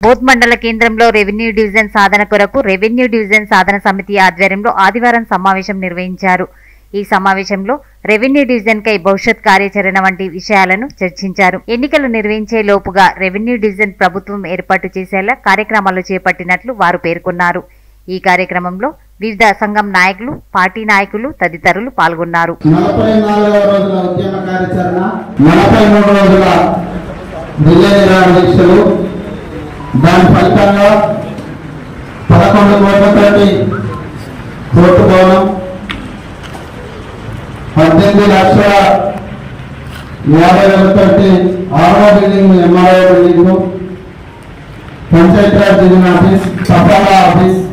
both మండల కేంద్రంలో revenue division సాధన కొరకు రెవెన్యూ డివిజన్ సాధన సమితి ఆధ్వర్యంలో ఆదివారం సమావేశం నిర్వహించారు ఈ సమావేశంలో రెవెన్యూ డివిజన్ కై భవిష్యత్ కార్యాచరణ వంటి విషయాలను చర్చించారు ఎన్నికలు నిర్వహించే లోపుగా రెవెన్యూ డివిజన్ ప్రభుత్వం ఏర్పాటు చేసేలా కార్యక్రమాలు చేపట్టినట్లు వారు పేర్కొన్నారు ఈ కార్యక్రమంలో వివిధ సంఘం నాయకులు పార్టీ నాయకులు తదితరులు పాల్గొన్నారు నలభై నాలుగవ రోజుల ఉద్యమ కార్యాచరణ నలభై మూడు రోజుల రిలే నిరాహార దీక్షలు దాని ఫలితంగా పదకొండు కోట్లతోటి కోర్టు భవనం పద్దెనిమిది లక్షల యాభై వేలతోటి ఆరో building MRO building Panchayati Raj division office తపాలా ఆఫీస్